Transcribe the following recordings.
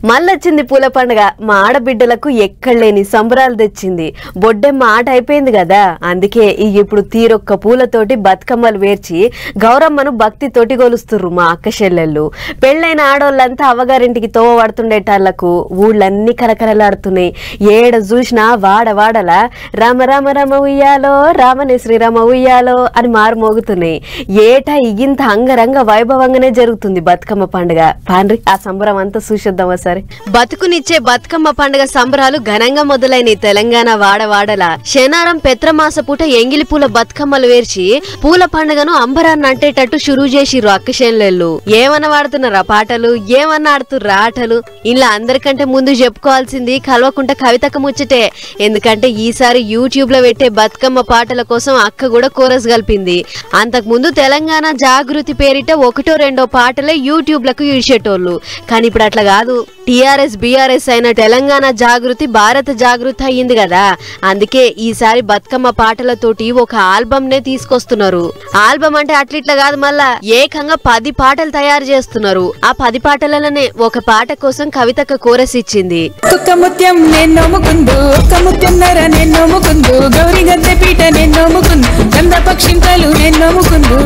మళ్ళొచ్చింది పూల పండుగ మా ఆడబిడ్డలకు ఎక్కడలేని సంబరాలు తెచ్చింది బొడ్డెమ్మ ఆట అయిపోయింది కదా అందుకే ఈ ఇప్పుడు తీరొక్క పూలతోటి బతుకమ్మలు వేర్చి గౌరమ్మను భక్తితోటి గొలుస్తుర్రు మా అక్క చెల్లెళ్ళు పెళ్ళైన ఆడోళ్ళంతా అవ్వగారింటికి తోవ పడుతుండేటాళ్లకు ఊళ్ళన్నీ కలకలలాడుతున్నాయి ఏడ చూసినా వాడ వాడల రామ రామ రామ ఉయ్యాలో రామనే శ్రీరామ ఉయ్యాలో అని మారు మోగుతున్నాయి ఏటా ఇగింత అంగరంగ వైభవంగానే జరుగుతుంది బతుకమ్మ పండుగ పాండ్రి ఆ సంబరం అంతా చూసేద్దామా సరే బతుకునిచ్చే బతుకమ్మ పండుగ సంబరాలు ఘనంగా మొదలైనవి తెలంగాణ వాడవాడల శనారం పెత్రమాస పూట ఎంగిలి పూల బతుకమ్మలు వేర్చి పూల పండుగను అంబరాన్ని అంటేటట్టు షురూ చేసిర్రు అక్కశేన్లు ఏమన్నా వాడుతున్నారా పాటలు ఏమన్నా ఆడుతుర్రా ఆటలు ఇలా అందరికంటే ముందు చెప్పుకోవాల్సింది కలవకుంట కవితక ముచ్చటే ఎందుకంటే ఈసారి యూట్యూబ్ లో పెట్టే బతుకమ్మ పాటల కోసం అక్క కూడా కోరస్ కలిపింది అంతకు ముందు తెలంగాణ జాగృతి పేరిట ఒకటో రెండో పాటలే యూట్యూబ్ లకు ఇడిచేటోళ్ళు కానీ ఇప్పుడు అట్లా కాదు టిఆర్ఎస్ బిఆర్ఎస్ అయిన తెలంగాణ జాగృతి భారత జాగృతి అయ్యింది కదా అందుకే ఈసారి బతుకమ్మ పాటలతోటి ఒక ఆల్బమ్ నే తీసుకొస్తున్నారు ఆల్బమ్ అంటే అట్లిట్లా కాదు మళ్ళా ఏకంగా పది పాటలు తయారు చేస్తున్నారు ఆ పది పాటలలోనే ఒక పాట కోసం కవితక్క కోరస్ ఇచ్చింది కుక్క ముత్యం నేను నమ్ముకుందు ఒక్క ముత్యంన్నర నేను నమ్ముకుందు గౌరీ గద్దె పీట నేను నమ్ముకుందు గంధ పక్షింతలు నేను నమ్ముకుందు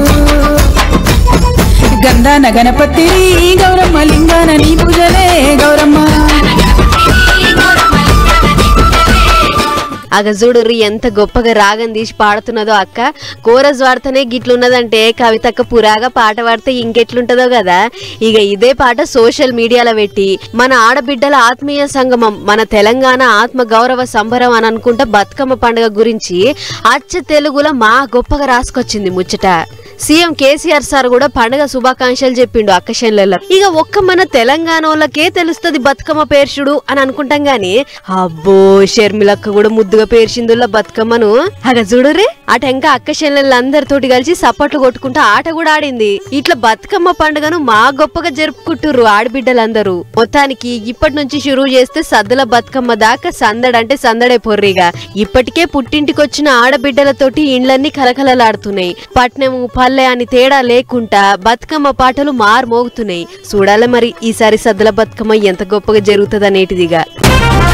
గంధాన గణపతి గౌరమ్మ లింగాన నీ పూజలే గౌరమ్మ అగ చూడుర్రి ఎంత గొప్పగా రాగం తీసి పాడుతున్నదో అక్క కోరస్ వాడితేనే గిట్లున్నదంటే కవితక్క పురాగా పాట పాడితే ఇంకెట్లుంటదో కదా ఇక ఇదే పాట సోషల్ మీడియాలో పెట్టి మన ఆడబిడ్డల ఆత్మీయ సంగమం మన తెలంగాణ ఆత్మ గౌరవ సంబరం అని అనుకుంటా బతుకమ్మ పండుగ గురించి అచ్చ తెలుగులో మా గొప్పగా రాసుకొచ్చింది ముచ్చట సీఎం కేసీఆర్ సార్ కూడా పండుగ శుభాకాంక్షలు చెప్పిండు అక్కశన్లలో ఇక ఒక్క మన తెలంగాణ వాళ్ళకే తెలుస్తుంది బతుకమ్మ పేర్చుడు అని అనుకుంటాం గాని అబ్బో షర్మిలక్క కూడా ముద్దుగా పేర్చిందుల్ల బతుకమ్మను అగ చూడురే అటెంక అక్క అందరితోటి కలిసి సప్పట్లు కొట్టుకుంటూ ఆట కూడా ఆడింది ఇట్లా బతుకమ్మ పండుగను మా గొప్పగా జరుపుకుంటుర్రు ఆడబిడ్డలందరూ మొత్తానికి ఇప్పటి నుంచి షురూ చేస్తే సద్దుల బతుకమ్మ దాకా సందడంటే సందడే పొర్రిగా ఇప్పటికే పుట్టింటికి వచ్చిన ఆడబిడ్డలతోటి ఇండ్లన్నీ కలకలలాడుతున్నాయి పట్నం పల్లె అని తేడా లేకుండా బతుకమ్మ పాటలు మారు మోగుతున్నాయి చూడాలి మరి ఈసారి సద్దుల బతుకమ్మ ఎంత గొప్పగా జరుగుతుంది అనేటిదిగా